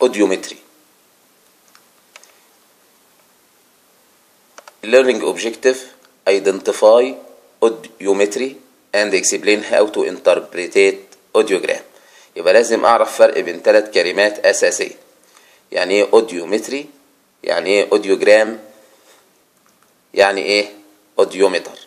audiometry learning objective identify audiometry and explain how to interpret audiogram يبقى لازم اعرف فرق بين ثلاث كلمات اساسيه يعني ايه audiometry يعني ايه audiogram يعني ايه audiometer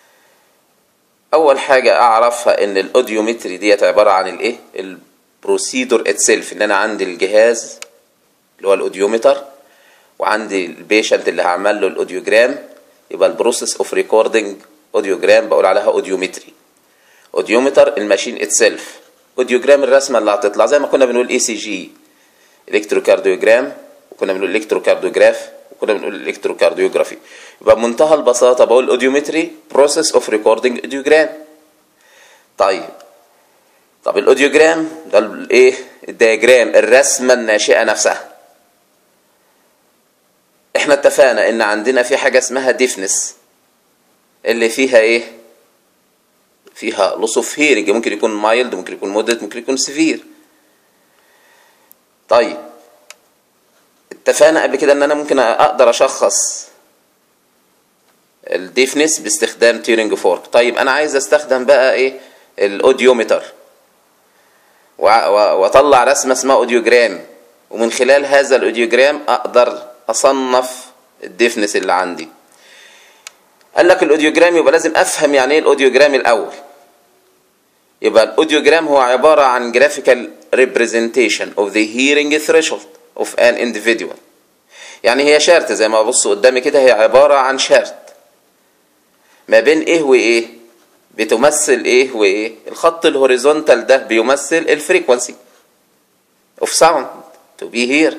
اول حاجه اعرفها ان الاوديومتري ديت عباره عن الايه البروسيدور اتسيلف ان انا عندي الجهاز اللي هو الاوديومتر وعندي البيشنت اللي هعمل له الاوديوجرام يبقى البروسيس اوف ريكوردنج اوديوجرام بقول عليها اوديومتري اوديومتر الماشين اتسيلف اوديوجرام الرسمه اللي هتطلع زي ما كنا بنقول اي سي جي الكتروكارديوجرام وكنا بنقول الكتروكارديوجراف وكنا بنقول الكتروكارديوجرافي يبقى بمنتهى البساطه بقول اوديومتري بروسيس اوف ريكوردنج اوديوجرام طيب طب الاوديوجرام ده الايه الدياجرام الرسمه الناشئه نفسها احنا اتفقنا ان عندنا في حاجه اسمها ديفنس اللي فيها ايه فيها لوس اوف هيرنج ممكن يكون مايلد ممكن يكون مودريت ممكن يكون سيفير طيب اتفقنا قبل كده ان انا ممكن اقدر اشخص الديفنس باستخدام تيرنج فورك طيب انا عايز استخدم بقى ايه الاوديومتر واطلع رسمه اسمها اوديوجرام ومن خلال هذا الاوديوجرام اقدر اصنف الديفنس اللي عندي قال لك الاوديوجرام يبقى لازم افهم يعني ايه الاوديوجرام الاول يبقى الاوديوجرام هو عباره عن graphical representation of the hearing threshold of an individual يعني هي شارت زي ما ببص قدامي كده هي عباره عن شارت ما بين ايه وايه بتمثل ايه وايه الخط الهوريزونتال ده بيمثل الفريكونسي اوف ساوند تو بي هير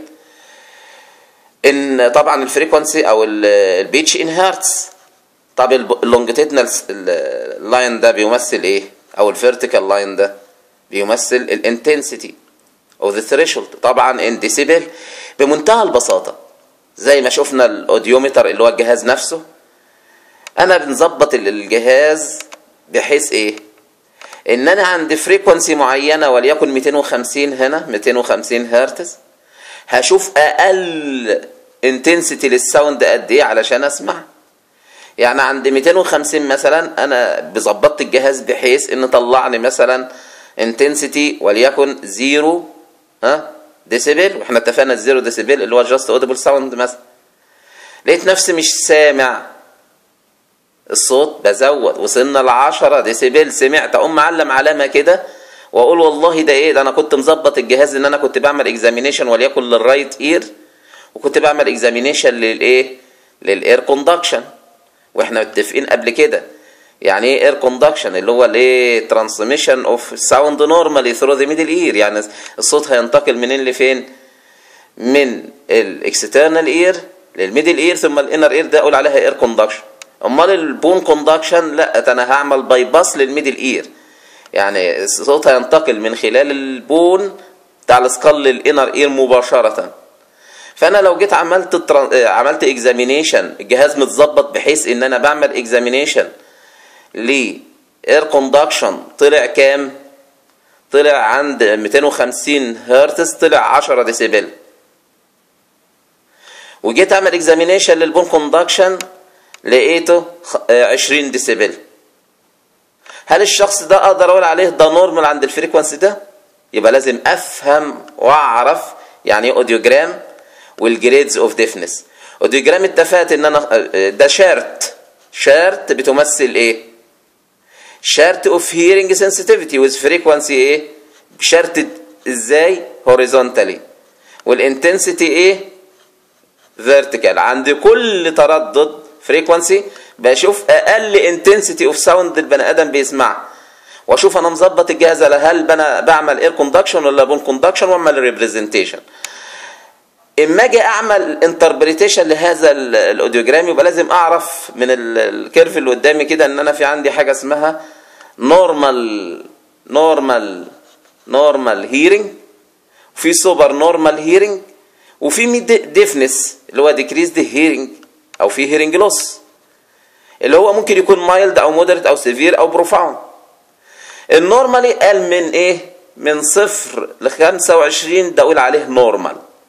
ان طبعا الفريكونسي او البيتش ان هرتز طب اللونجيتيدنال لاين ده بيمثل ايه او الفيرتيكال لاين ده بيمثل الانتنسيتي او ذا ثريشولد طبعا ان ديسيبل بمنتهى البساطه زي ما شفنا الاوديومتر اللي هو الجهاز نفسه انا بنظبط الجهاز بحيث ايه ان انا عند فريكونسي معينه وليكن 250 هنا 250 هرتز هشوف اقل انتنسيتي للساوند قد ايه علشان اسمع يعني عند 250 مثلا انا بظبطت الجهاز بحيث ان طلع لي مثلا انتنسيتي وليكن زيرو ها ديسيبل واحنا اتفقنا الزيرو ديسيبل اللي هو جاست اوديبل ساوند مثلا لقيت نفسي مش سامع الصوت بزود وصلنا ل 10 ديسيبل سمعت اقوم معلم علامه كده واقول والله ده ايه ده انا كنت مظبط الجهاز ان انا كنت بعمل اكزامينيشن وليكن للرايت اير وكنت بعمل اكزامينيشن للايه للاير كوندكشن واحنا متفقين قبل كده يعني ايه اير كوندكشن اللي هو الايه ترانسميشن اوف ساوند نورمالي ثرو ذا ميدل اير يعني الصوت هينتقل منين لفين من الاكسترنال اير للميدل اير ثم الانر اير ده اقول عليها اير كوندكشن امال البون كوندكشن لا ده انا هعمل باي باس للميدل اير يعني الصوت هينتقل من خلال البون بتاع السكال للانر اير مباشره فانا لو جيت عملت التران... عملت اكزامينيشن الجهاز متظبط بحيث ان انا بعمل اكزامينيشن ل اير كوندكشن طلع كام طلع عند 250 هرتز طلع 10 ديسيبل وجيت اعمل اكزامينيشن للبون كوندكشن لقيته 20 ديسيبل هل الشخص ده اقدر اقول عليه ده نورمال عند الفريكونسي ده يبقى لازم افهم واعرف يعني ايه اوديوجرام والجريدز اوف ديفنس اوديوجرام اتفقت ان انا ده شارت شارت بتمثل ايه شارت اوف هيرنج سنسيتيفيتي ويز فريكوانسي ايه شارت ازاي هوريزونتالي والانتنسيتي ايه فيرتيكال عند كل تردد فريكوانسي بشوف اقل انتنسيتي اوف ساوند البني ادم بيسمعها واشوف انا مظبط الجهاز على هل انا بعمل اير كوندكشن ولا بون كوندكشن واعمل ريبريزنتيشن اما اجي اعمل انتربريتيشن لهذا الاوديوجرام يبقى لازم اعرف من الكيرف اللي قدامي كده ان انا في عندي حاجه اسمها نورمال نورمال نورمال هيرنج وفي سوبر نورمال هيرنج وفي ديفنس اللي هو ديكريزد هيرنج او في هيرنج لوس اللي هو ممكن يكون مايلد او مودريت او سيفير او بروفاوند النورمالي قال من ايه من صفر ل 25 ده اقول عليه نورمال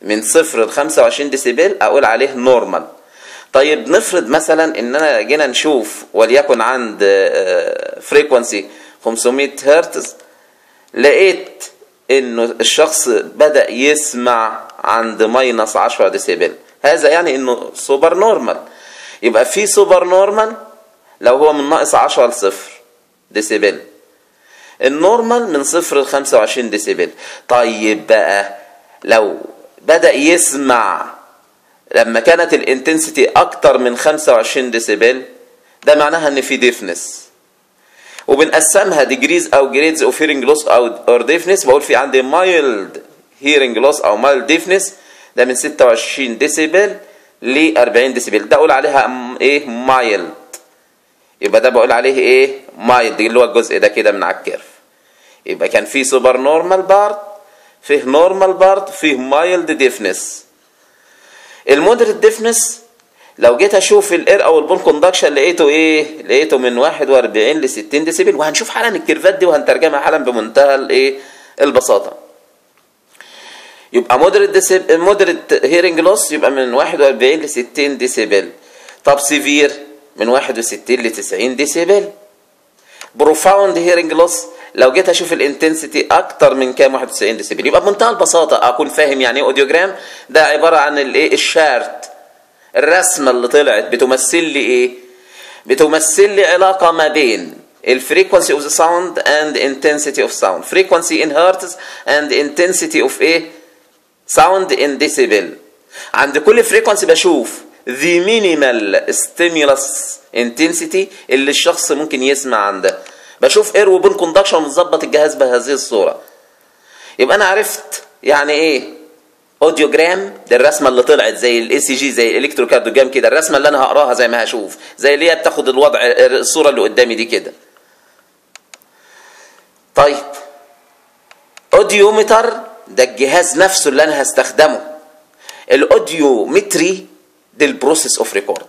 من صفر ل 25 ديسيبل اقول عليه نورمال طيب نفرض مثلا اننا جينا نشوف وليكن عند فريكونسي 500 هرتز لقيت انه الشخص بدا يسمع عند ماينس 10 ديسيبل هذا يعني انه سوبر نورمال يبقى في سوبر نورمال لو هو من ناقص 10 لصفر ديسيبل النورمال من صفر ل 25 ديسيبل طيب بقى لو بدأ يسمع لما كانت الانتنسيتي اكتر من 25 ديسيبل ده معناها ان في ديفنس وبنقسمها ديجريز او جريدز اوف هيرنج لوس او اور ديفنس بقول في عندي مايلد هيرنج لوس او مايلد ديفنس ده من 26 ديسيبل ل 40 ديسيبل ده اقول عليها ايه مايلد يبقى ده بقول عليه ايه مايلد اللي هو الجزء ده كده من على الكيرف يبقى كان في سوبر نورمال بارت فيه نورمال بارت فيه مايلد ديفنس المودريت ديفنس لو جيت اشوف الاير او البون كوندكشن لقيته ايه لقيته من 41 ل 60 ديسيبل وهنشوف حالا الكيرفات دي وهنترجمها حالا بمنتهى الايه البساطه يبقى مودريت ديسيب مودريت هيرنج لوس يبقى من 41 ل 60 ديسيبل طب سيفير من 61 ل 90 ديسيبل بروفاوند هيرنج لوس لو جيت اشوف الانتنسيتي اكتر من كام 91 ديسيبل يبقى بمنتهى البساطه اكون فاهم يعني ايه اوديوجرام ده عباره عن الايه الشارت الرسمه اللي طلعت بتمثل لي ايه بتمثل لي علاقه ما بين الفريكونسي اوف ذا ساوند اند intensity اوف ساوند فريكونسي ان هرتز اند intensity اوف ايه ساوند ان ديسيبل عند كل فريكونسي بشوف the minimal stimulus intensity اللي الشخص ممكن يسمع عندها بشوف اير وبين كوندكشن ونظبط الجهاز بهذه الصوره يبقى انا عرفت يعني ايه اوديوجرام دي الرسمه اللي طلعت زي الاي سي جي زي الالكتروكارديوجرام كده الرسمه اللي انا هقراها زي ما هشوف زي اللي هي بتاخد الوضع الصوره اللي قدامي دي كده طيب اوديومتر ده الجهاز نفسه اللي انا هستخدمه الاوديومتري دي البروسيس اوف ريكوردنج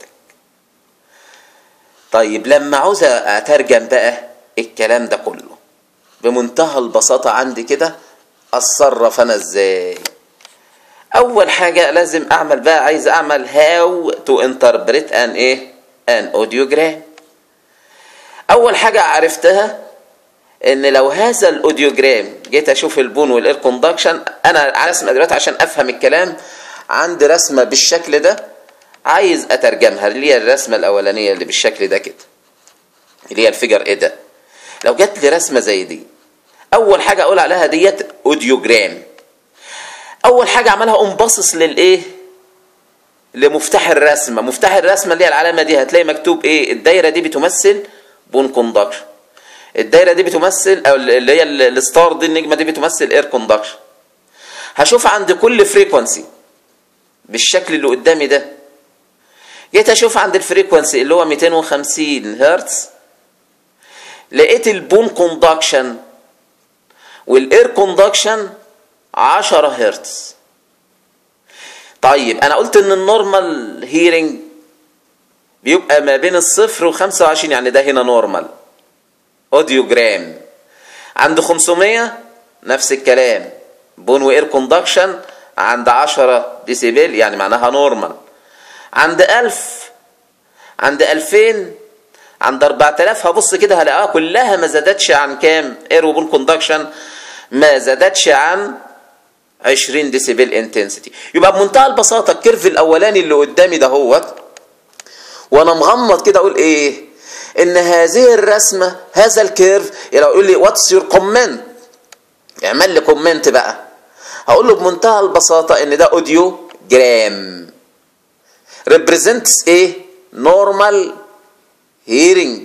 طيب لما عاوز اترجم بقى الكلام ده كله بمنتهى البساطة عندي كده اتصرف انا ازاي اول حاجة لازم اعمل بقى عايز اعمل هاو تو انتربريت ان ايه ان اوديوجرام اول حاجة عرفتها ان لو هذا الاوديوجرام جيت اشوف البون والاير كوندكشن انا رسمه دلوقتي عشان افهم الكلام عندي رسمه بالشكل ده عايز اترجمها اللي هي الرسمه الاولانيه اللي بالشكل ده كده اللي هي الفيجر ايه ده لو جت لي رسمه زي دي اول حاجه اقول عليها ديت اوديوجرام اول حاجه اعملها اقوم باصص للايه لمفتاح الرسمه مفتاح الرسمه اللي هي العلامه دي هتلاقي مكتوب ايه الدايره دي بتمثل بون كوندكشن الدايره دي بتمثل او اللي هي الستار دي النجمه دي بتمثل اير كوندكشن هشوف عند كل فريكونسي بالشكل اللي قدامي ده جيت اشوف عند الفريكونسي اللي هو 250 هرتز لقيت البون كوندكشن والاير كوندكشن 10 هرتز طيب انا قلت ان النورمال هيرنج بيبقى ما بين الصفر و 25 يعني ده هنا نورمال اوديوجرام عند 500 نفس الكلام بون واير كوندكشن عند 10 ديسيبل يعني معناها نورمال عند 1000 عند 2000 عند 4000 هبص كده هلاقيها كلها ما زادتش عن كام اير وبون كوندكشن ما زادتش عن 20 ديسيبل انتنسيتي يبقى بمنتهى البساطه الكيرف الاولاني اللي قدامي ده هو وانا مغمض كده اقول ايه ان هذه الرسمه هذا الكيرف لو يقول لي واتس يور كومنت اعمل لي كومنت بقى هقول له بمنتهى البساطه ان ده اوديو جرام represents ايه نورمال هيرنج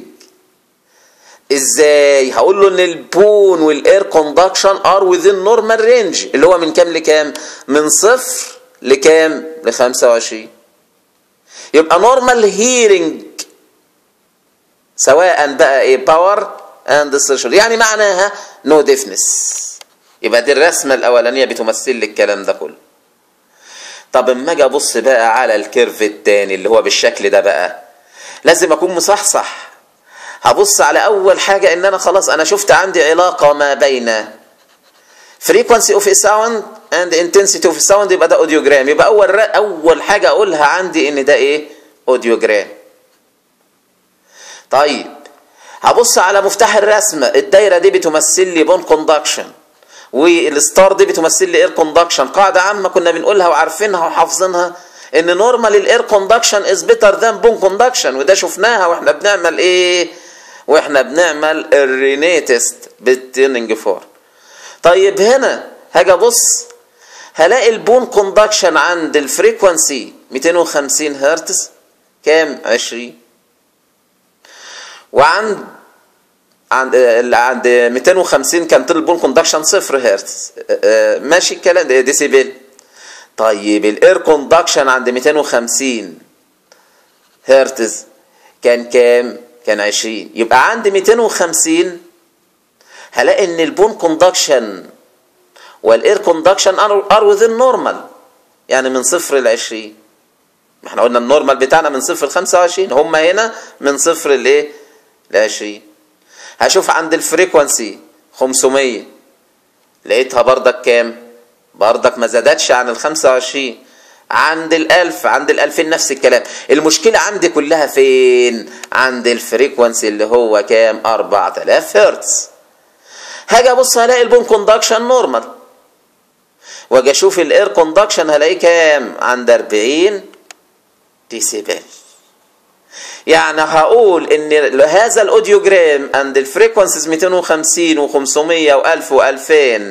ازاي هقول له ان البون والاير كوندكشن ار within نورمال رينج اللي هو من كام لكام من صفر لكام ل 25 يبقى نورمال هيرنج سواء بقى ايه باور اند سيرشر يعني معناها نو no ديفنس يبقى دي الرسمه الاولانيه بتمثل لي الكلام ده كله طب اما اجي ابص بقى على الكيرف التاني اللي هو بالشكل ده بقى لازم اكون مصحصح هبص على اول حاجه ان انا خلاص انا شفت عندي علاقه ما بين frequency of a sound and intensity of a sound يبقى ده اوديوجرام يبقى اول اول حاجه اقولها عندي ان ده ايه اوديوجرام طيب هبص على مفتاح الرسمه الدايره دي بتمثل لي بون كوندكشن والستار دي بتمثل لي اير كوندكشن قاعده عامه كنا بنقولها وعارفينها وحافظينها ان نورمال الاير كوندكشن از بيتر ذان بون كوندكشن وده شفناها واحنا بنعمل ايه واحنا بنعمل الريني تيست بالتيرنينج فور طيب هنا هاجي ابص هلاقي البون كوندكشن عند الفريكونسي 250 هرتز كام 20 وعند عند عند 250 كانت البون كوندكشن صفر هرتز ماشي الكلام ده ديسيبل طيب الاير كوندكشن عند 250 هرتز كان كام كان 20 يبقى عند 250 هلاقي ان البون كوندكشن والاير كوندكشن ار وذين نورمال يعني من صفر ل 20 ما احنا قلنا النورمال بتاعنا من صفر ل 25 هم هنا من صفر لايه ل 20 هشوف عند الفريكونسي 500 لقيتها بردك كام بردك ما زادتش عن ال 25 عند الألف عند الألفين نفس الكلام المشكلة عندي كلها فين عند الفريكونسي اللي هو كام 4000 هرتز هاجي ابص هلاقي البون كوندكشن نورمال واجي اشوف الاير كوندكشن هلاقيه كام عند 40 ديسيبل يعني هقول ان هذا الاوديوجرام عند الفريكونسيز 250 و500 و1000 و2000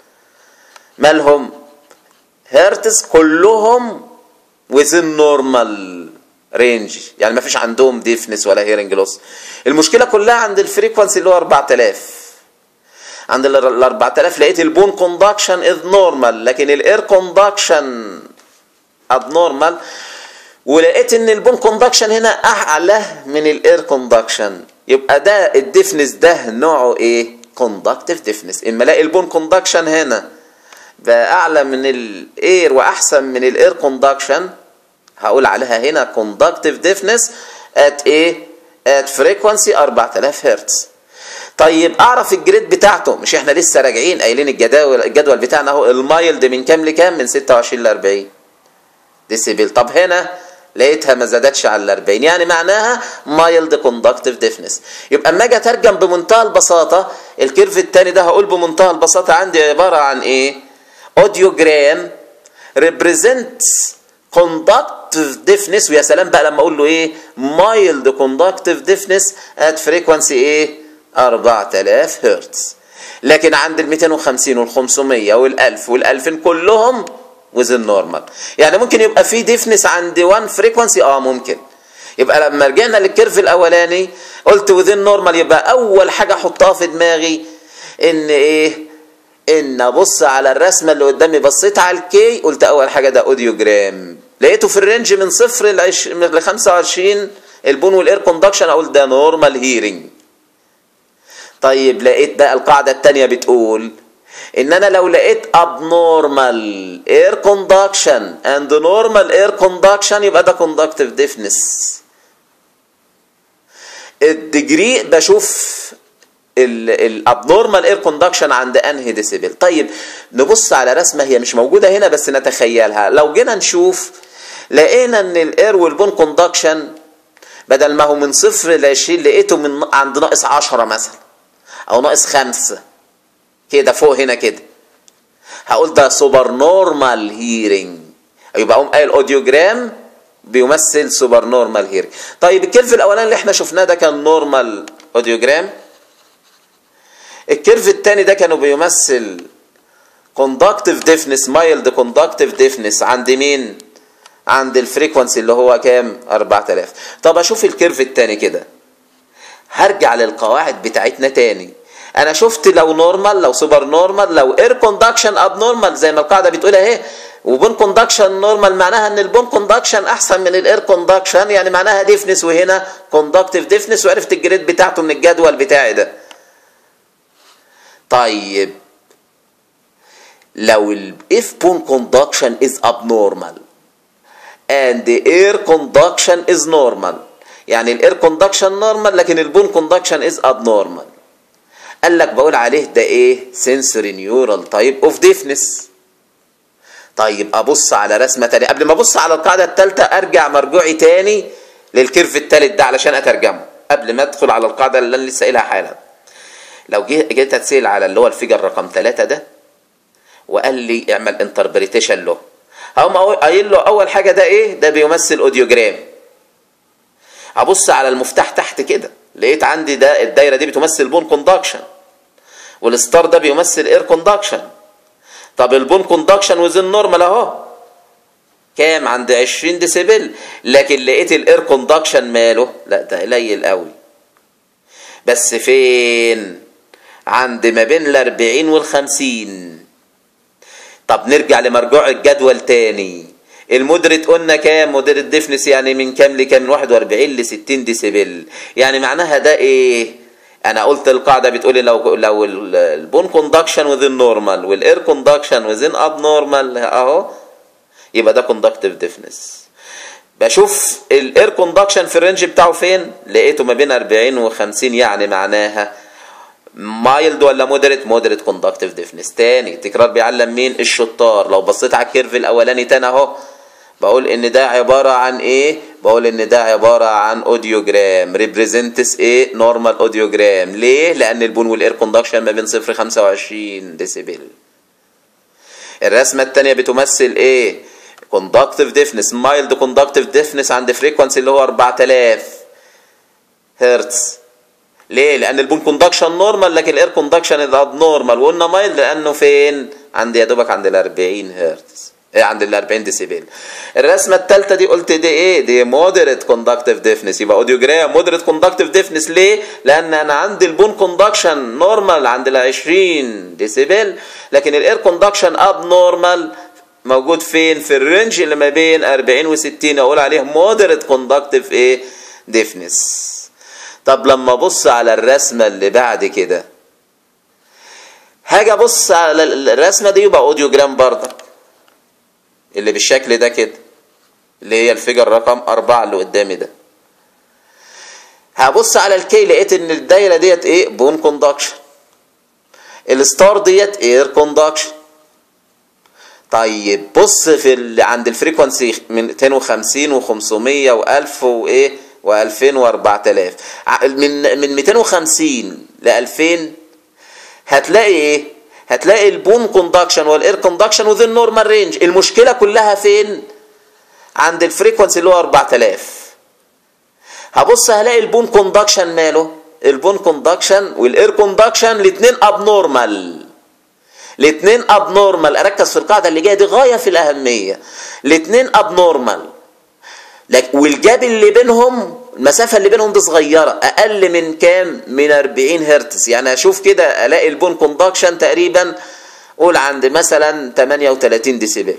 مالهم هرتز كلهم within normal رينج يعني ما فيش عندهم ديفنس ولا هيرنج لوس المشكله كلها عند الفريكونسي اللي هو 4000 عند ال 4000 لقيت البون كوندكشن از نورمال لكن الاير كوندكشن ابنورمال ولقيت ان البون كوندكشن هنا اعلى من الاير كوندكشن يبقى ده الديفنس ده نوعه ايه كوندكتيف ديفنس اما الاقي البون كوندكشن هنا بقى اعلى من الاير واحسن من الاير كوندكشن هقول عليها هنا كوندكتيف ديفنس ات ايه ات فريكوانسي 4000 هرتز طيب اعرف الجريد بتاعته مش احنا لسه راجعين قايلين الجدول الجدول بتاعنا اهو المايلد من كام لكام من 26 ل 40 ديسيبل طب هنا لقيتها ما زادتش على ال 40 يعني معناها مايلد كوندكتيف ديفنس يبقى اما اجي اترجم بمنتهى البساطه الكيرف الثاني ده هقول بمنتهى البساطه عندي عباره عن ايه اوديوجرام represents conductive deafness ويا سلام بقى لما اقول له ايه mild conductive deafness at frequency ايه 4000 هرتز لكن عند ال 250 وال 500 وال 1000 وال 2000 كلهم within normal يعني ممكن يبقى في ديفنس عند 1 فريكونسي اه ممكن يبقى لما رجعنا للكيرف الاولاني قلت within normal يبقى اول حاجه احطها في دماغي ان ايه ان ابص على الرسمه اللي قدامي بصيت على الكي قلت اول حاجه ده اوديوجرام لقيته في الرينج من صفر ل 25 البون والاير كوندكشن اقول ده نورمال هيرنج طيب لقيت بقى القاعده الثانيه بتقول ان انا لو لقيت abnormal air conduction and normal air conduction يبقى ده conductive deafness الديجري بشوف الابنورمال اير كوندكشن عند انهي ديسيبل طيب نبص على رسمه هي مش موجوده هنا بس نتخيلها لو جينا نشوف لقينا ان الاير والبون كوندكشن بدل ما هو من صفر ل 20 لقيته من عند ناقص 10 مثلا او ناقص 5 كده فوق هنا كده هقول ده سوبر نورمال هيرنج يبقى اقوم قايل اوديوجرام بيمثل سوبر نورمال هيرنج طيب الكيرف الاولاني اللي احنا شفناه ده كان نورمال اوديوجرام الكيرف الثاني ده كانوا بيمثل كوندكتيف ديفنس مايلد كوندكتيف ديفنس عند مين عند الفريكونسي اللي هو كام 4000 طب اشوف الكيرف الثاني كده هرجع للقواعد بتاعتنا تاني انا شفت لو نورمال لو سوبر نورمال لو اير كوندكشن اب نورمال زي ما القاعده بتقول اهي وبون كوندكشن نورمال معناها ان البون كوندكشن احسن من الاير كوندكشن يعني معناها ديفنس وهنا كوندكتيف ديفنس وعرفت الجريد بتاعته من الجدول بتاعي ده طيب لو ال if bone conduction is abnormal and the air conduction is normal يعني الاير كوندكشن نورمال لكن البون كوندكشن is abnormal قال لك بقول عليه ده ايه سنسوري نيورال تايب اوف ديفنس طيب ابص على رسمه تانية قبل ما ابص على القاعده الثالثه ارجع مرجوعي تاني للكيرف الثالث ده علشان اترجمه قبل ما ادخل على القاعده اللي انا لسه قايلها حالا لو جيت اتسال على اللي هو الفيجر رقم ثلاثة ده وقال لي اعمل انتربريتيشن له هقوم قايل له اول حاجه ده ايه ده بيمثل اوديوجرام ابص على المفتاح تحت كده لقيت عندي ده الدايره دي بتمثل بون كوندكشن والستار ده بيمثل اير كوندكشن طب البون كوندكشن وزن نورمال اهو كام عند 20 ديسيبل لكن لقيت الاير كوندكشن ماله لا ده قليل قوي بس فين عند ما بين ال 40 وال 50 طب نرجع لمرجوع الجدول تاني المودريت قلنا كام مودريت ديفنس يعني من كام لكام من 41 ل 60 ديسيبل يعني معناها ده ايه انا قلت القاعده بتقول لو لو البون كوندكشن وذين نورمال والاير كوندكشن وذين اب نورمال اهو يبقى ده كوندكتيف ديفنس بشوف الاير كوندكشن في الرينج بتاعه فين لقيته ما بين 40 و50 يعني معناها مايلد ولا مودريت مودريت كوندكتيف ديفنس تاني تكرار بيعلم مين الشطار لو بصيت على الكيرف الاولاني تاني اهو بقول ان ده عباره عن ايه بقول ان ده عباره عن اوديوجرام ريبريزنتس ايه نورمال اوديوجرام ليه لان البون والاير كوندكشن ما بين 0 25 ديسيبل الرسمه الثانيه بتمثل ايه كوندكتيف ديفنس مايلد كوندكتيف ديفنس عند فريكوانسي اللي هو 4000 هرتز ليه؟ لأن البون كوندكشن نورمال لكن الاير كوندكشن از اب نورمال وقلنا مايل لأنه فين؟ عند يا دوبك عند ال 40 هرتز إيه عند ال 40 ديسيبل الرسمة الثالثة دي قلت دي ايه؟ دي مودريت كوندكتيف ديفنس يبقى اوديوجرام مودريت كوندكتيف ديفنس ليه؟ لأن أنا عندي البون كوندكشن نورمال عند ال 20 ديسيبل لكن الاير كوندكشن اب نورمال موجود فين؟ في الرينج اللي ما بين 40 و 60 اقول عليه مودريت كوندكتيف ايه؟ ديفنس طب لما ابص على الرسمه اللي بعد كده هاجي ابص على الرسمه دي يبقى اوديوجرام برضك اللي بالشكل ده كده اللي هي الفيجر رقم أربعة اللي قدامي ده هبص على الكي لقيت ان الدايره ديت ايه بون كوندكشن الستار ديت اير كوندكشن طيب بص في ال... عند الفريكونسي من 250 و500 و1000 وايه و2000 و4000 من من 250 ل 2000 هتلاقي ايه هتلاقي البون كوندكشن والاير كوندكشن وذ النورمال رينج المشكله كلها فين عند الفريكونسي اللي هو 4000 هبص هلاقي البون كوندكشن ماله البون كوندكشن والاير كوندكشن الاثنين اب نورمال الاثنين اب نورمال اركز في القاعده اللي جايه دي غايه في الاهميه الاثنين اب نورمال والجاب اللي بينهم المسافه اللي بينهم دي صغيره اقل من كام من 40 هرتز يعني اشوف كده الاقي البون كوندكشن تقريبا قول عند مثلا 38 ديسيبل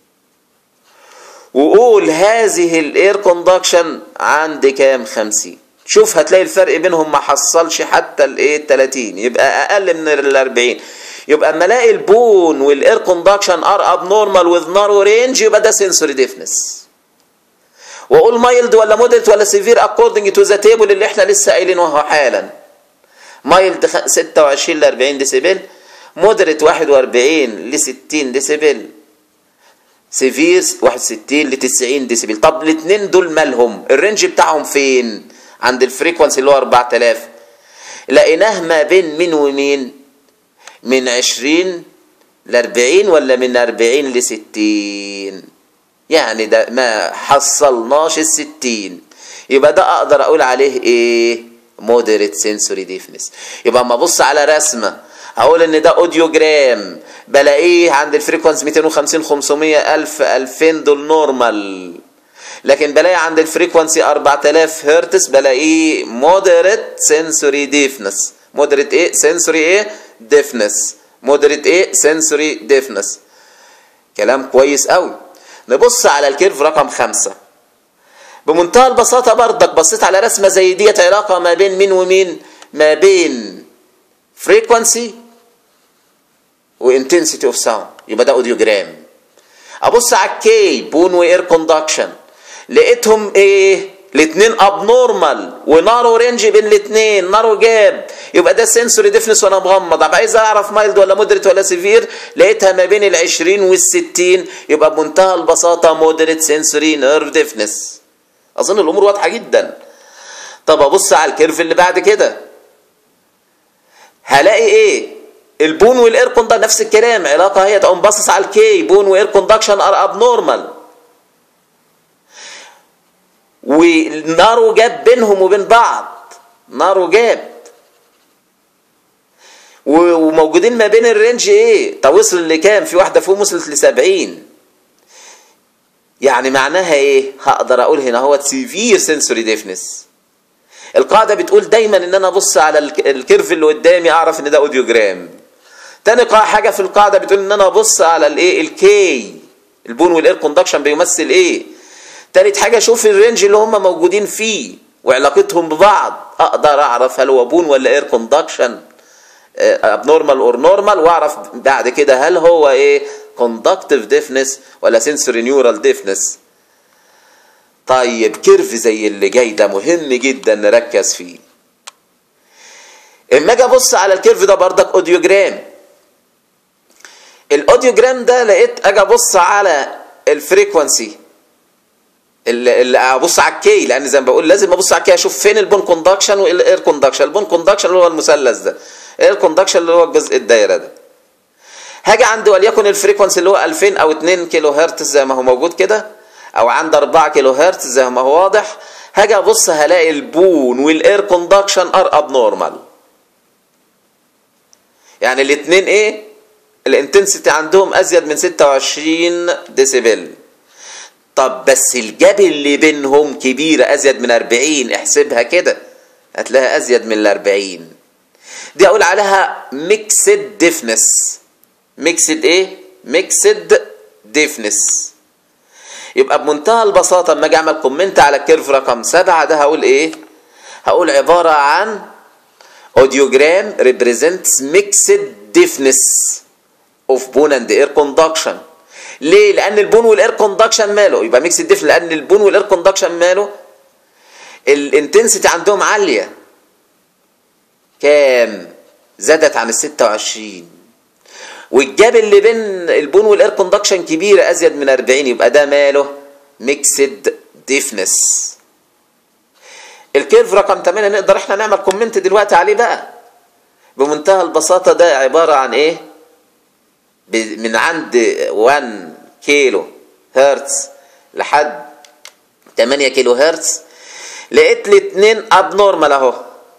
وقول هذه الاير كوندكشن عند كام 50 شوف هتلاقي الفرق بينهم ما حصلش حتى الايه 30 يبقى اقل من ال 40 يبقى اما الاقي البون والاير كوندكشن ار اب نورمال وذ نارو رينج يبقى ده سنسوري ديفنس واقول مايلد ولا مودريت ولا سيفير اكوردنج تو ذا تيبل اللي احنا لسه قايلينه حالا مايلد 26 ل 40 ديسيبل مودريت 41 ل 60 ديسيبل سيفير 61 ل 90 ديسيبل طب الاثنين دول مالهم الرينج بتاعهم فين عند الفريكونسي اللي هو 4000 لقيناه ما بين مين ومين من 20 ل 40 ولا من 40 ل 60 يعني ده ما حصلناش الستين يبقى ده اقدر اقول عليه ايه مودريت سنسوري ديفنس يبقى اما ابص على رسمه هقول ان ده اوديوجرام بلاقيه عند الفريكونس 250 500 1000 2000 دول نورمال لكن بلاقي عند الفريكونسي 4000 هرتز بلاقيه مودريت سنسوري ديفنس مودريت ايه سنسوري ايه ديفنس مودريت ايه سنسوري ديفنس كلام كويس قوي نبص على الكيرف رقم خمسة بمنتهى البساطة برضك بصيت على رسمة زي ديت علاقة ما بين مين ومين ما بين frequency وانتنسيتي اوف ساوند يبقى ده اوديوجرام ابص على الكي بون واير كوندكشن لقيتهم ايه الاثنين ابنورمال ونارو رينج بين الاثنين نارو جاب يبقى ده سنسوري ديفنس وانا مغمض طب عايز اعرف مايلد ولا مودريت ولا سيفير لقيتها ما بين ال 20 وال 60 يبقى بمنتهى البساطه مودريت سنسوري نيرف ديفنس اظن الامور واضحه جدا طب ابص على الكيرف اللي بعد كده هلاقي ايه البون والاير كوندكشن نفس الكلام علاقه هي تقوم باصص على الكي بون واير كوندكشن ار اب نورمال ونارو جاب بينهم وبين بعض نارو جاب وموجودين ما بين الرينج ايه طب وصل لكام في واحده فيهم وصلت ل 70 يعني معناها ايه هقدر اقول هنا هو سيفير سنسوري ديفنس القاعده بتقول دايما ان انا ابص على الكيرف اللي قدامي اعرف ان ده اوديوجرام تاني حاجه في القاعده بتقول ان انا ابص على الايه الكي البون والاير كوندكشن بيمثل ايه تالت حاجه اشوف الرينج اللي هم موجودين فيه وعلاقتهم ببعض اقدر اعرف هل هو بون ولا اير كوندكشن ابنورمال اور نورمال واعرف بعد كده هل هو ايه كوندكتيف ديفنس ولا سنسوري نيورال ديفنس طيب كيرف زي اللي جاي ده مهم جدا نركز فيه اما اجي ابص على الكيرف ده بردك اوديوجرام الاوديوجرام ده لقيت اجي ابص على الفريكونسي اللي ابص على الكي لان زي ما بقول لازم ابص على الكي اشوف فين البون كوندكشن والاير كوندكشن البون كوندكشن اللي هو المثلث ده الاير كوندكشن اللي هو الجزء الدايره ده هاجي عند وليكن الفريكونسي اللي هو 2000 او 2 كيلو هرتز زي ما هو موجود كده او عند 4 كيلو هرتز زي ما هو واضح هاجي ابص هلاقي البون والاير كوندكشن ار اب نورمال يعني الاثنين ايه الانتنسيتي عندهم ازيد من 26 ديسيبل طب بس الجاب اللي بينهم كبيرة ازيد من 40 احسبها كده هتلاقيها ازيد من ال 40 دي اقول عليها ميكسد ديفنس ميكسد ايه ميكسد ديفنس يبقى بمنتهى البساطه اما اجي اعمل كومنت على الكيرف رقم سبعة ده هقول ايه هقول عباره عن اوديوجرام represents mixed deafness of bone and air conduction ليه لان البون والاير كوندكشن ماله يبقى ميكس ديف لان البون والاير كوندكشن ماله الانتنسيتي عندهم عاليه كام زادت عن ال 26 والجاب اللي بين البون والاير كوندكشن كبيره ازيد من 40 يبقى ده ماله ميكسد ديفنس الكيرف رقم 8 نقدر احنا نعمل كومنت دلوقتي عليه بقى بمنتهى البساطه ده عباره عن ايه من عند 1 كيلو هرتز لحد 8 كيلو هرتز لقيت الاثنين ابنورمال اهو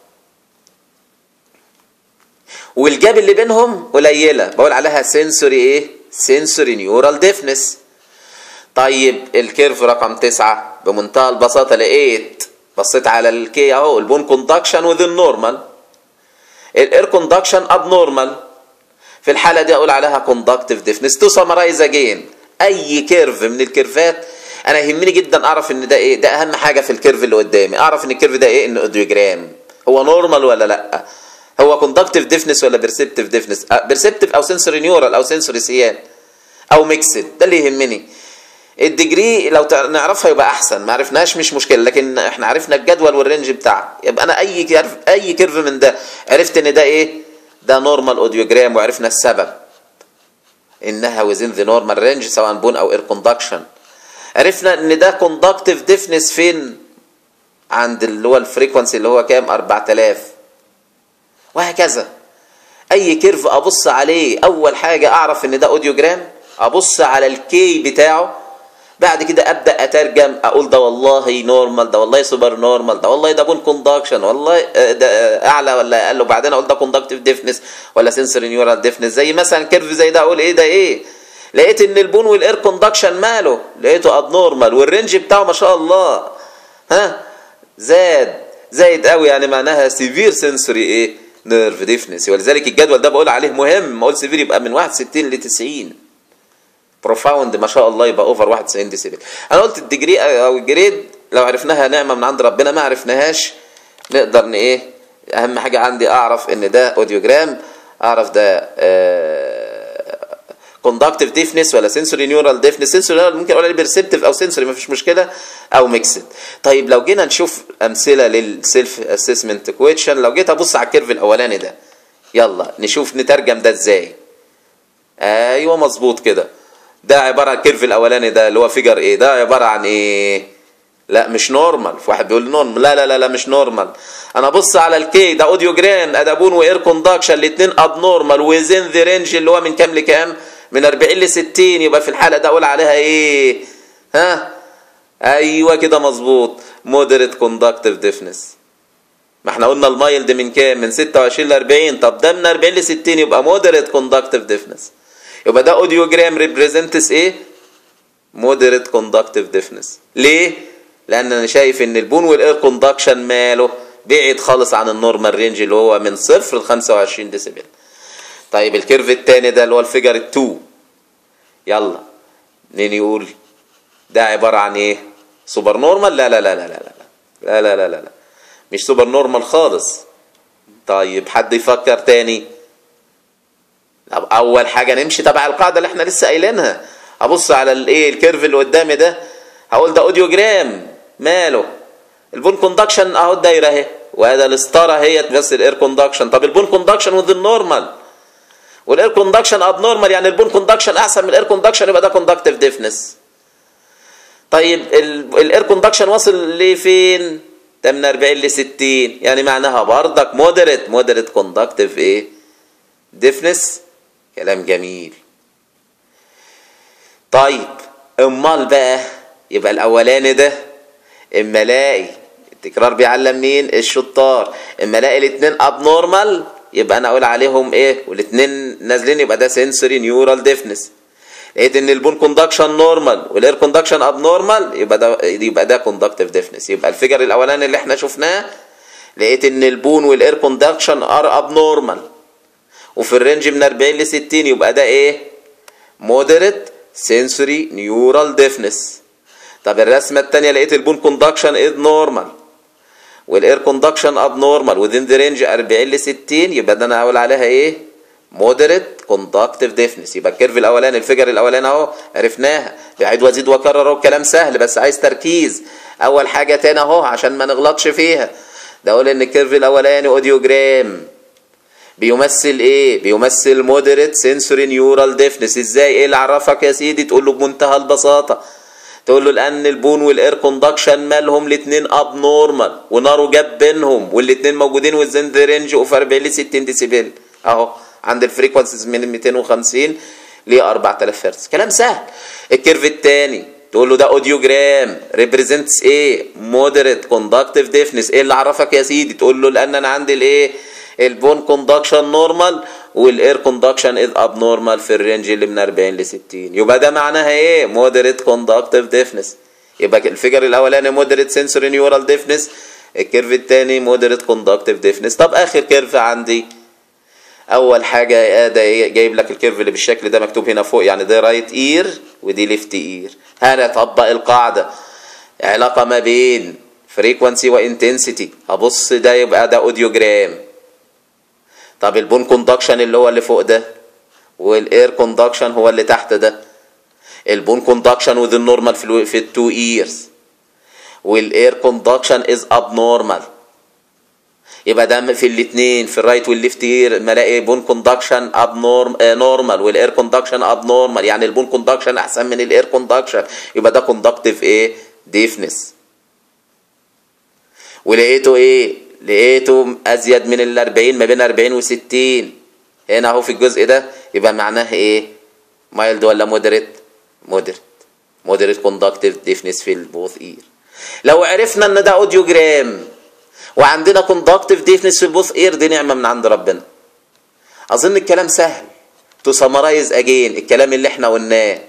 والجاب اللي بينهم قليله بقول عليها سنسوري ايه سنسوري نيورال ديفنس طيب الكيرف رقم تسعة بمنتهى البساطة لقيت بصيت على الكي اهو البون كوندكشن وذ نورمال الاير كوندكشن اب نورمال في الحالة دي اقول عليها كوندكتيف ديفنس تو سمرايز اجين اي كيرف من الكيرفات انا يهمني جدا اعرف ان ده ايه ده اهم حاجة في الكيرف اللي قدامي اعرف ان الكيرف ده ايه ان اوديوجرام هو نورمال ولا لا هو كوندكتيف ديفنس ولا بيرسبتيف ديفنس بيرسبتيف او سنسوري نيورال او سنسوري سيان او ميكسد ده اللي يهمني الديجري لو نعرفها يبقى احسن ما عرفناش مش مشكله لكن احنا عرفنا الجدول والرينج بتاعها يبقى انا اي كيرف اي كيرف من ده عرفت ان ده ايه ده نورمال اوديوجرام وعرفنا السبب انها وزين ذا نورمال رينج سواء بون او اير كوندكشن عرفنا ان ده كوندكتيف ديفنس فين عند اللي هو الفريكونسي اللي هو كام 4000 وهكذا اي كيرف ابص عليه اول حاجه اعرف ان ده اوديوجرام ابص على الكي بتاعه بعد كده ابدا اترجم اقول ده والله نورمال ده والله سوبر نورمال ده والله ده بون كوندكشن والله ده اعلى ولا اقل وبعدين اقول ده كوندكتيف ديفنس ولا سنسوري نيورال ديفنس زي مثلا كيرف زي ده اقول ايه ده ايه لقيت ان البون والاير كوندكشن ماله لقيته اب نورمال والرينج بتاعه ما شاء الله ها زاد زايد قوي يعني معناها سيفير سنسوري ايه نيرف ديفنس ولذلك الجدول ده بقول عليه مهم ما اقول سيفير يبقى من 61 ل 90 بروفاوند ما شاء الله يبقى اوفر 91 ديسيبل انا قلت الديجري او الجريد لو عرفناها نعمه من عند ربنا ما عرفناهاش نقدر ان ايه اهم حاجه عندي اعرف ان ده اوديوجرام اعرف ده كوندكتيف ديفنس ولا سنسوري نيورال ديفنس سنسوري نيورال ممكن اقول عليه بيرسبتيف او سنسوري ما فيش مشكله او ميكسد طيب لو جينا نشوف امثله للسيلف اسسمنت كويشن لو جيت ابص على الكيرف الاولاني ده يلا نشوف نترجم ده ازاي ايوه مظبوط كده ده عباره عن الكيرف الاولاني ده اللي هو فيجر ايه ده عباره عن ايه لا مش نورمال في واحد بيقول نورمال لا لا لا لا مش نورمال انا بص على الكي ده اوديو جرام ادابون واير كوندكشن الاثنين اب نورمال وزين ذا رينج اللي هو من كام لكام من 40 ل 60 يبقى في الحاله ده اقول عليها ايه ها ايوه كده مظبوط مودريت كوندكتيف ديفنس ما احنا قلنا المايلد من كام من 26 ل 40 طب ده من 40 ل 60 يبقى مودريت كوندكتيف ديفنس يبقى ده اوديو جرام ريبريزنتس ايه مودريت كوندكتيف ديفنس ليه لان انا شايف ان البون والاير كوندكشن ماله بعيد خالص عن النورمال رينج اللي هو من صفر ل 25 ديسيبل طيب الكيرف الثاني ده اللي هو الفيجر 2 يلا مين يقول ده عباره عن ايه سوبر نورمال لا لا لا لا لا لا لا لا لا لا, لا. مش سوبر نورمال خالص طيب حد يفكر تاني طب اول حاجه نمشي تبع القاعده اللي احنا لسه قايلينها ابص على الايه الكيرف اللي قدامي ده هقول ده اوديو جرام ماله البون كوندكشن اهو الدايره اهي وهذا الستاره هي بس الاير كوندكشن طب البون كوندكشن وذ النورمال والاير كوندكشن اب نورمال يعني البون كوندكشن احسن من الاير كوندكشن يبقى ده كوندكتيف ديفنس طيب الاير كوندكشن واصل لفين ده من 40 ل 60 يعني معناها بردك مودريت مودريت كوندكتيف ايه ديفنس كلام جميل طيب امال بقى يبقى الاولاني ده اما الاقي التكرار بيعلم مين الشطار اما الاقي الاثنين اب نورمال يبقى انا اقول عليهم ايه والاثنين نازلين يبقى ده سنسوري نيورال ديفنس لقيت ان البون كوندكشن نورمال والاير كوندكشن اب نورمال يبقى ده يبقى ده كوندكتيف ديفنس يبقى الفيجر الاولاني اللي احنا شفناه لقيت ان البون والاير كوندكشن ار اب نورمال وفي الرينج من 40 ل 60 يبقى ده ايه مودريت سنسوري نيورال ديفنس طب الرسمه الثانيه لقيت البون كوندكشن از نورمال والاير كوندكشن اب نورمال وذين ذا رينج 40 ل 60 يبقى ده انا هقول عليها ايه مودريت كوندكتيف ديفنس يبقى الكيرف الاولاني الفيجر الاولاني اهو عرفناها بعيد وازيد واكرر اهو كلام سهل بس عايز تركيز اول حاجه تاني اهو عشان ما نغلطش فيها ده اقول ان الكيرف الاولاني اوديوجرام بيمثل ايه بيمثل مودريت سنسوري نيورال ديفنس ازاي ايه اللي عرفك يا سيدي تقول له بمنتهى البساطه تقول له لان البون والاير كوندكشن مالهم الاثنين اب نورمال ونارو جاب بينهم والاثنين موجودين وزن ذا رينج اوف 40 ل 60 ديسيبل اهو عند الفريكونسيز من 250 ل 4000 هرتز كلام سهل الكيرف الثاني تقول له ده اوديو جرام ريبريزنتس ايه مودريت كوندكتيف ديفنس ايه اللي عرفك يا سيدي تقول له لان انا عندي الايه البون كوندكشن نورمال والاير كوندكشن از اب نورمال في الرينج اللي من 40 ل 60 يبقى ده معناها ايه مودريت كوندكتيف ديفنس يبقى الفيجر الاولاني مودريت سنسوري نيورال ديفنس الكيرف الثاني مودريت كوندكتيف ديفنس طب اخر كيرف عندي اول حاجه ده جايب لك الكيرف اللي بالشكل ده مكتوب هنا فوق يعني ده رايت اير ودي ليفت اير هنطبق القاعده علاقه ما بين فريكوانسي وانتنسيتي ابص ده يبقى ده اوديوجرام طب البون كوندكشن اللي هو اللي فوق ده والاير كوندكشن هو اللي تحت ده البون كوندكشن وذ النورمال في في التو ايرز والاير كوندكشن از اب نورمال يبقى ده في الاثنين في الرايت والليفت اير ملاقي بون كوندكشن اب نورم نورمال والاير كوندكشن اب نورمال يعني البون كوندكشن احسن من الاير كوندكشن يبقى ده كوندكتيف ايه ديفنس ولقيته ايه لقيته ازيد من ال 40 ما بين 40 و 60 هنا اهو في الجزء ده يبقى معناه ايه مايلد ولا مودريت مودريت مودريت كوندكتيف ديفنس في البوث اير لو عرفنا ان ده اوديو جرام وعندنا كوندكتيف ديفنس في البوث اير دي نعمه من عند ربنا اظن الكلام سهل تو سمرايز اجين الكلام اللي احنا قلناه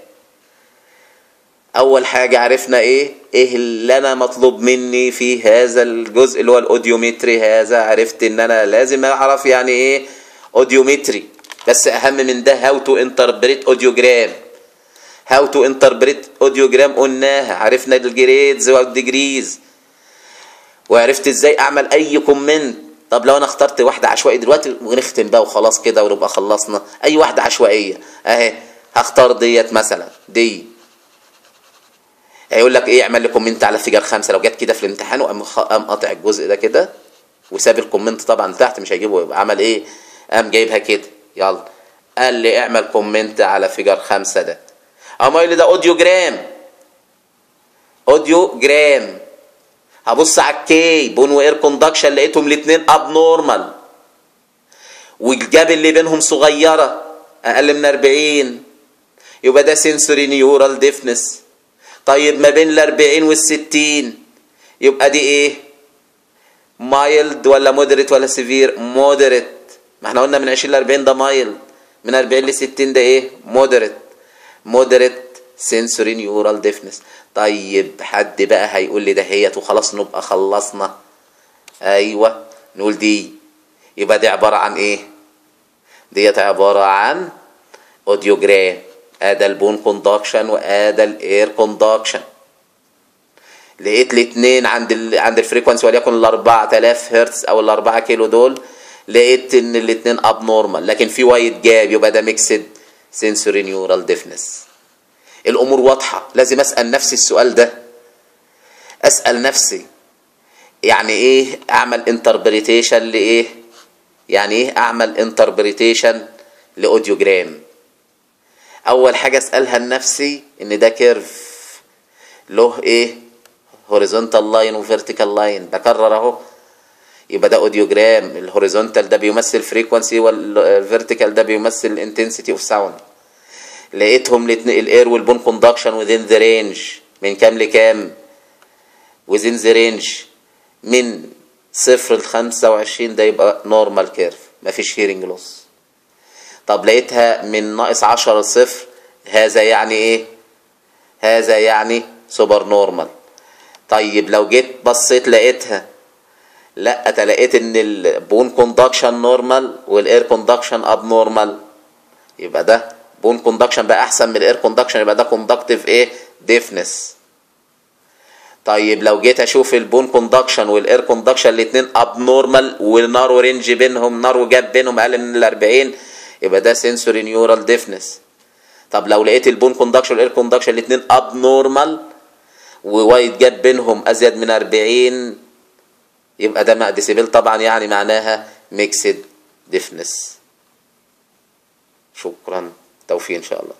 اول حاجه عرفنا ايه ايه اللي انا مطلوب مني في هذا الجزء اللي هو الاوديومتري هذا عرفت ان انا لازم اعرف يعني ايه اوديومتري بس اهم من ده هاو تو انتربريت اوديوجرام هاو تو انتربريت اوديوجرام قلناها عرفنا الجريدز والديجريز وعرفت ازاي اعمل اي كومنت طب لو انا اخترت واحده عشوائيه دلوقتي ونختم بقى وخلاص كده ونبقى خلصنا اي واحده عشوائيه اهي هختار ديت مثلا دي هيقول لك ايه اعمل لي كومنت على فيجر خمسة لو جت كده في الامتحان وقام خ- قام قاطع الجزء ده كده وساب الكومنت طبعا تحت مش هيجيبه يبقى عمل ايه قام جايبها كده يلا قال لي اعمل كومنت على فيجر خمسة ده قام قايل لي ده اوديو جرام اوديو جرام هبص على الكي بون واير كوندكشن لقيتهم الاثنين اب نورمال والجاب اللي بينهم صغيره اقل من 40 يبقى ده سنسوري نيورال ديفنس طيب ما بين ال 40 وال 60 يبقى دي ايه مايلد ولا مودريت ولا سيفير مودريت ما احنا قلنا من 20 ل 40 ده مايلد من 40 ل 60 ده ايه مودريت مودريت سنسوري نيورال ديفنس طيب حد بقى هيقول لي دهيت وخلاص نبقى خلصنا ايوه نقول دي يبقى دي عباره عن ايه ديت عباره عن اوديوجرام ادى البون كوندكشن وادى الاير كوندكشن لقيت الاثنين عند ال... عند الفريكونسي وليكن ال 4000 هرتز او ال 4 كيلو دول لقيت ان الاثنين اب نورمال لكن في وايد جاب يبقى ده ميكسد سنسوري نيورال ديفنس الامور واضحه لازم اسال نفسي السؤال ده اسال نفسي يعني ايه اعمل انتربريتيشن لايه يعني ايه اعمل انتربريتيشن لاوديوجرام اول حاجه اسالها لنفسي ان ده كيرف له ايه هوريزونتال لاين وفيرتيكال لاين بكرر اهو يبقى ده اوديوجرام الهوريزونتال ده بيمثل فريكوانسي والفيرتيكال ده بيمثل انتنسيتي اوف ساوند لقيتهم الاتنين الاير والبون كوندكشن within ذا رينج من كام لكام within ذا رينج من صفر ل 25 ده يبقى نورمال كيرف مفيش هيرنج لوس طب لقيتها من ناقص 10 لصفر هذا يعني ايه هذا يعني سوبر نورمال طيب لو جيت بصيت لقيتها لا ده لقيت ان البون كوندكشن نورمال والاير كوندكشن اب نورمال يبقى ده بون كوندكشن بقى احسن من الاير كوندكشن يبقى ده كوندكتيف ايه ديفنس طيب لو جيت اشوف البون كوندكشن والاير كوندكشن الاثنين اب نورمال والنارو رينج بينهم نارو جاب بينهم اقل من ال 40 يبقى ده سنسوري نيورال ديفنس طب لو لقيت البون كوندكشن والاير كوندكشن الاثنين اب نورمال ووايد جاب بينهم ازيد من 40 يبقى ده ديسيبل طبعا يعني معناها ميكسد ديفنس شكرا توفيق ان شاء الله